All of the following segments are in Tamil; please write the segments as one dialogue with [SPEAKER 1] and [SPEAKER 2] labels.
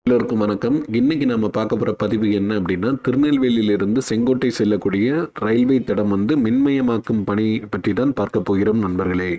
[SPEAKER 1] எல்லோருக்கும் வணக்கம் இன்னைக்கு நம்ம பார்க்க போகிற பதிவு என்ன அப்படின்னா திருநெல்வேலியிலிருந்து செங்கோட்டை செல்லக்கூடிய ரயில்வே தடம் வந்து மின்மயமாக்கும் பணி பற்றி தான் பார்க்க போகிறோம் நண்பர்களே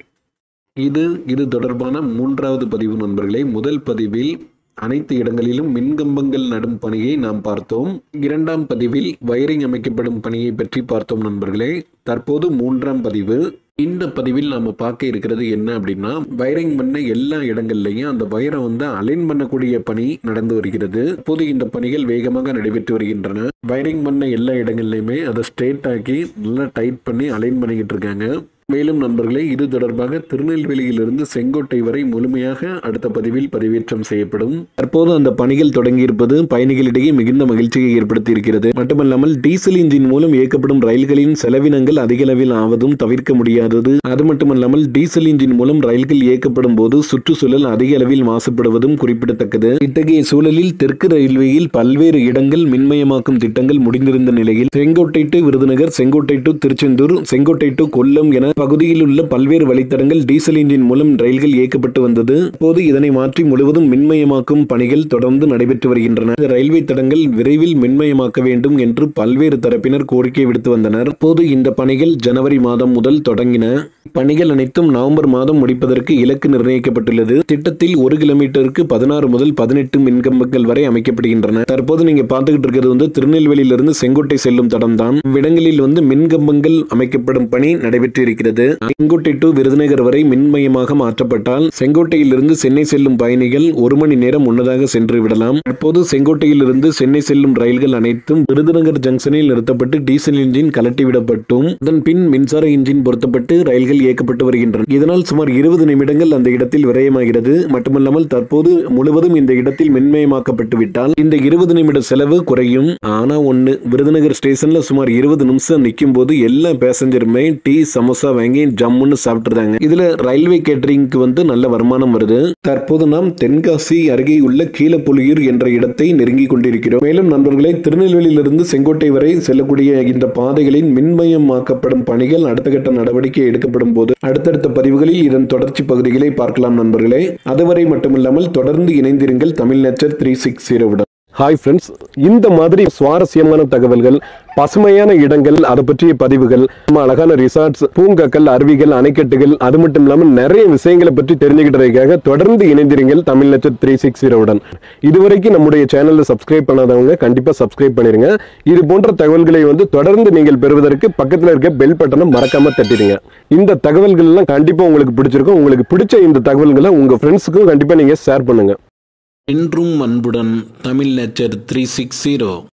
[SPEAKER 1] இது இது தொடர்பான மூன்றாவது பதிவு நண்பர்களே முதல் பதிவில் அனைத்து இடங்களிலும் மின்கம்பங்கள் நடும் பணியை நாம் பார்த்தோம் இரண்டாம் பதிவில் வயரிங் அமைக்கப்படும் பணியை பற்றி பார்த்தோம் நண்பர்களே தற்போது மூன்றாம் பதிவு இந்த பதிவில் நாம பார்க்க இருக்கிறது என்ன அப்படின்னா வயரிங் பண்ண எல்லா இடங்கள்லையும் அந்த வயரை வந்து அலைன் பண்ணக்கூடிய பணி நடந்து வருகிறது இப்போது இந்த பணிகள் வேகமாக நடைபெற்று வருகின்றன வயரிங் பண்ண எல்லா இடங்கள்லையுமே அதை ஸ்ட்ரெயிட் ஆக்கி நல்லா டைட் பண்ணி அலைன் பண்ணிக்கிட்டு இருக்காங்க மேலும் நண்பர்களே இது தொடர்பாக திருநெல்வேலியிலிருந்து செங்கோட்டை வரை முழுமையாக அடுத்த பதிவில் பதிவேற்றம் செய்யப்படும் தற்போது அந்த பணிகள் தொடங்கியிருப்பது பயணிகளிடையே மிகுந்த மகிழ்ச்சியை ஏற்படுத்தி இருக்கிறது மட்டுமல்லாமல் டீசல் இன்ஜின் மூலம் இயக்கப்படும் ரயில்களின் செலவினங்கள் அதிக அளவில் ஆவதும் தவிர்க்க முடியாதது அது மட்டுமல்லாமல் டீசல் இன்ஜின் மூலம் ரயில்கள் இயக்கப்படும் போது சுற்றுச்சூழல் அதிக அளவில் மாசுபடுவதும் குறிப்பிடத்தக்கது இத்தகைய சூழலில் தெற்கு ரயில்வேயில் பல்வேறு இடங்கள் மின்மயமாக்கும் திட்டங்கள் முடிந்திருந்த நிலையில் Sengottai to Virudhunagar Sengottai to Tiruchendur Sengottai to Kollam என பகுதியில் உள்ள பல்வேறு வழித்தடங்கள் டீசல் இன்ஜின் மூலம் ரயில்கள் இயக்கப்பட்டு வந்தது இப்போது இதனை மாற்றி முழுவதும் மின்மயமாக்கும் பணிகள் தொடர்ந்து நடைபெற்று வருகின்றன இந்த ரயில்வே தடங்கள் விரைவில் மின்மயமாக்க வேண்டும் என்று பல்வேறு தரப்பினர் கோரிக்கை விடுத்து வந்தனர் இப்போது இந்த பணிகள் ஜனவரி மாதம் முதல் தொடங்கின பணிகள் அனைத்தும் நவம்பர் மாதம் முடிப்பதற்கு இலக்கு நிர்ணயிக்கப்பட்டுள்ளது திட்டத்தில் ஒரு கிலோமீட்டருக்கு பதினாறு முதல் பதினெட்டு மின்கம்பங்கள் வரை அமைக்கப்படுகின்றன தற்போது நீங்க பார்த்துக்கிட்டு இருக்கிறது வந்து திருநெல்வேலியிலிருந்து செங்கோட்டை செல்லும் தடம் தான் இவ்விடங்களில் வந்து மின்கம்பங்கள் அமைக்கப்படும் பணி நடைபெற்று இருக்கிறது செங்கோட்டை டு விருதுநகர் வரை மின்மயமாக மாற்றப்பட்டால் செங்கோட்டையிலிருந்து சென்னை செல்லும் பயணிகள் ஒரு மணி நேரம் முன்னதாக சென்று விடலாம் தற்போது செங்கோட்டையிலிருந்து சென்னை செல்லும் ரயில்கள் அனைத்தும் விருதுநகர் ஜங்ஷனில் நிறுத்தப்பட்டு டீசல் இன்ஜின் கலட்டிவிடப்பட்டும் அதன் பின் மின்சார இன்ஜின் பொருத்தப்பட்டு ரயில்கள் இயக்கப்பட்டு வருகின்றன இதனால் சுமார் இருபது நிமிடங்கள் அந்த இடத்தில் விரயமாகிறது மட்டுமல்லாமல் தற்போது முழுவதும் இந்த இடத்தில் மின்மயமாக்கப்பட்டு விட்டால் இந்த இருபது நிமிட செலவு குறையும் ஆனா ஒண்ணு விருதுநகர் ஸ்டேஷன்ல சுமார் இருபது நிமிஷம் நிற்கும் போது எல்லா பேசஞ்சருமே டீ சமோசா வாங்கி ஜம்முன்னு சாப்பிட்டுறாங்க இதுல ரயில்வே கேட்டரிங்க்கு வந்து நல்ல வருமானம் வருது தற்போது நாம் தென்காசி அருகே உள்ள கீழப்புலியூர் என்ற இடத்தை நெருங்கி கொண்டிருக்கிறோம் மேலும் நண்பர்களே திருநெல்வேலியிலிருந்து செங்கோட்டை வரை செல்லக்கூடிய இந்த பாதைகளின் மின்மயமாக்கப்படும் பணிகள் அடுத்த கட்ட நடவடிக்கை எடுக்கப்படும் போது அடுத்தடுத்த பதிவுகளில் இதன் தொடர்ச்சி பகுதிகளை பார்க்கலாம் நண்பர்களே அதுவரை மட்டுமில்லாமல் தொடர்ந்து இணைந்திருங்கள் தமிழ் நேச்சர் த்ரீ சிக்ஸ் ஜீரோவுடன்
[SPEAKER 2] ஹாய் ஃப்ரெண்ட்ஸ் இந்த மாதிரி சுவாரஸ்யமான தகவல்கள் பசுமையான இடங்கள் அதை பற்றிய பதிவுகள் நம்ம அழகான ரிசார்ட்ஸ் பூங்காக்கள் அருவிகள் அணைக்கட்டுகள் அது மட்டும் இல்லாமல் நிறைய விஷயங்களை பற்றி தெரிஞ்சுக்கிட்டதுக்காக தொடர்ந்து இணைந்திருங்கள் தமிழ் லட்சம் த்ரீ சிக்ஸ் ஜீரோவுடன் இதுவரைக்கும் நம்முடைய சேனலை சப்ஸ்கிரைப் பண்ணாதவங்க கண்டிப்பாக சப்ஸ்கிரைப் பண்ணிருங்க இது போன்ற தகவல்களை வந்து தொடர்ந்து நீங்கள் பெறுவதற்கு பக்கத்தில் இருக்க பெல் பட்டனை மறக்காம தட்டிடுங்க இந்த தகவல்கள் எல்லாம் கண்டிப்பாக உங்களுக்கு பிடிச்சிருக்கும் உங்களுக்கு பிடிச்ச இந்த தகவல்களை உங்க ஃப்ரெண்ட்ஸுக்கும் கண்டிப்பாக நீங்கள் ஷேர் பண்ணுங்க
[SPEAKER 1] என்றும் அன்புடன் Tamil nature three six zero